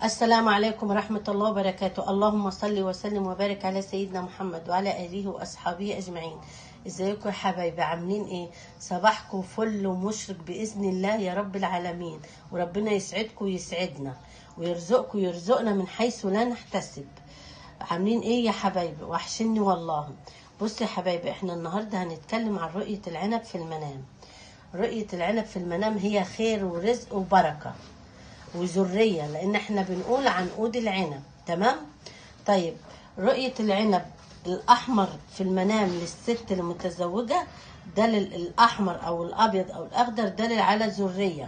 السلام عليكم ورحمة الله وبركاته اللهم صل وسلم وبارك على سيدنا محمد وعلى آله وأصحابه أجمعين ازيكم يا حبايبي عاملين ايه صباحكم فل ومشرق بإذن الله يا رب العالمين وربنا يسعدكم ويسعدنا ويرزقكم ويرزقنا من حيث لا نحتسب عاملين ايه يا حبايبي وحشني والله بصوا يا حبايبي احنا النهارده هنتكلم عن رؤية العنب في المنام رؤية العنب في المنام هي خير ورزق وبركة وذرية لأن احنا بنقول عنقود العنب تمام طيب رؤية العنب الأحمر في المنام للست المتزوجة دليل الأحمر أو الأبيض أو الأخضر دليل على ذرية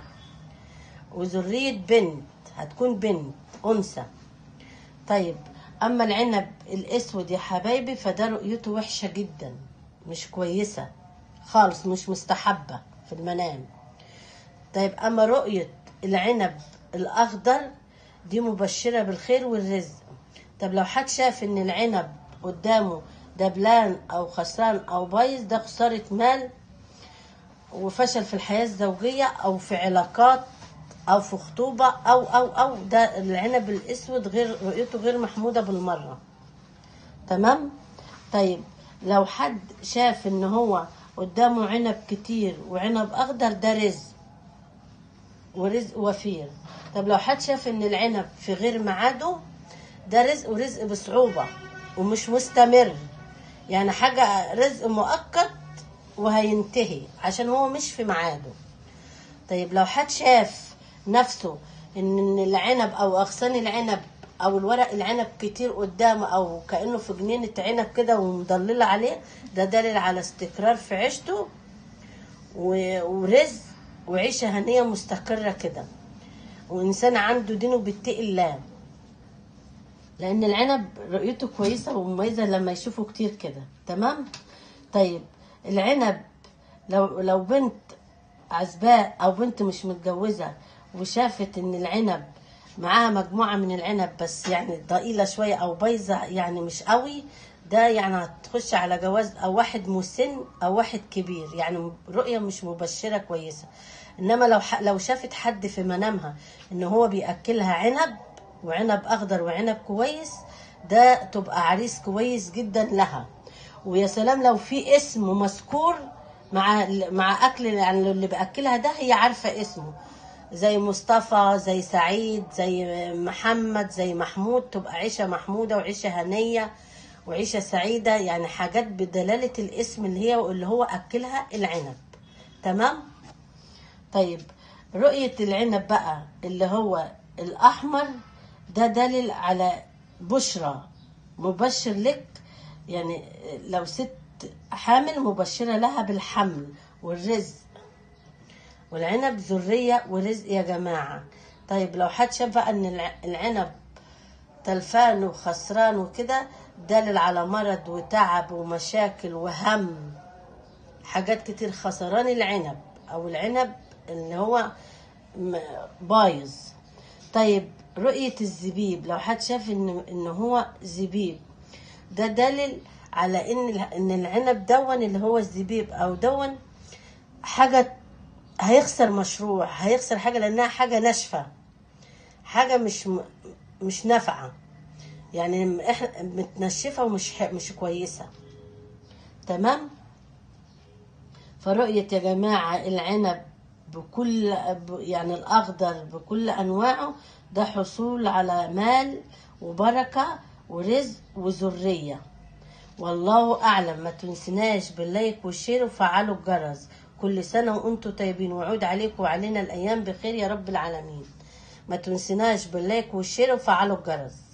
وذرية بنت هتكون بنت أنثى طيب أما العنب الأسود يا حبايبي فده رؤيته وحشة جدا مش كويسة خالص مش مستحبة في المنام طيب أما رؤية العنب الأخضر دي مبشرة بالخير والرزق طب لو حد شاف إن العنب قدامه دبلان أو خسران أو بايظ ده خسارة مال وفشل في الحياة الزوجية أو في علاقات أو في خطوبة أو أو أو ده العنب الأسود غير رؤيته غير محمودة بالمرة تمام طيب لو حد شاف إن هو قدامه عنب كتير وعنب أخضر ده رزق ورزق وفير طب لو حد شاف ان العنب في غير ميعاده ده رزق ورزق بصعوبة ومش مستمر يعني حاجة رزق مؤقت وهينتهي عشان هو مش في ميعاده طيب لو حد شاف نفسه ان العنب او اغصان العنب او الورق العنب كتير قدامه او كانه في جنينه عنب كده ومضلله عليه ده دليل على استقرار في عيشته و- ورزق وعيشه هنيه مستقره كده وانسان عنده دينه بيتقي الله لان العنب رؤيته كويسه ومميزه لما يشوفه كتير كده تمام طيب العنب لو لو بنت عزباء او بنت مش متجوزه وشافت ان العنب معاها مجموعه من العنب بس يعني ضئيله شويه او بايظه يعني مش قوي ده يعني هتخش على جواز او واحد مسن او واحد كبير يعني رؤيه مش مبشره كويسه انما لو ح... لو شافت حد في منامها ان هو بياكلها عنب وعنب اخضر وعنب كويس ده تبقى عريس كويس جدا لها ويا سلام لو في اسم مذكور مع مع اكل يعني اللي باكلها ده هي عارفه اسمه زي مصطفى زي سعيد زي محمد زي محمود تبقى عيشه محموده وعيشه هنيه وعيشه سعيده يعني حاجات بدلاله الاسم اللي هي اللي هو اكلها العنب تمام طيب رؤيه العنب بقى اللي هو الاحمر ده دليل على بشرى مبشر لك يعني لو ست حامل مبشرة لها بالحمل والرزق والعنب ذرية ورزق يا جماعة طيب لو حد شاف بقى ان الع- العنب تلفان وخسران وكده دليل على مرض وتعب ومشاكل وهم حاجات كتير خسران العنب او العنب اللي هو م- بايظ طيب رؤية الزبيب لو حد شاف ان ان هو زبيب ده دليل على ان ال- ان العنب دون اللي هو الزبيب او دون حاجة هيخسر مشروع هيخسر حاجة لانها حاجة ناشفة حاجة مش م- مش نافعة يعني احنا متنشفة ومش ح- مش كويسة تمام فرؤية يا جماعة العنب بكل ب- يعني الأخضر بكل أنواعه ده حصول على مال وبركة ورزق وذرية والله أعلم ما تنسناش باللايك والشير وفعلوا الجرس كل سنة وأنتم طيبين وعود عليكم وعلينا الأيام بخير يا رب العالمين ما تنسناش باللايك والشير وفعلوا الجرس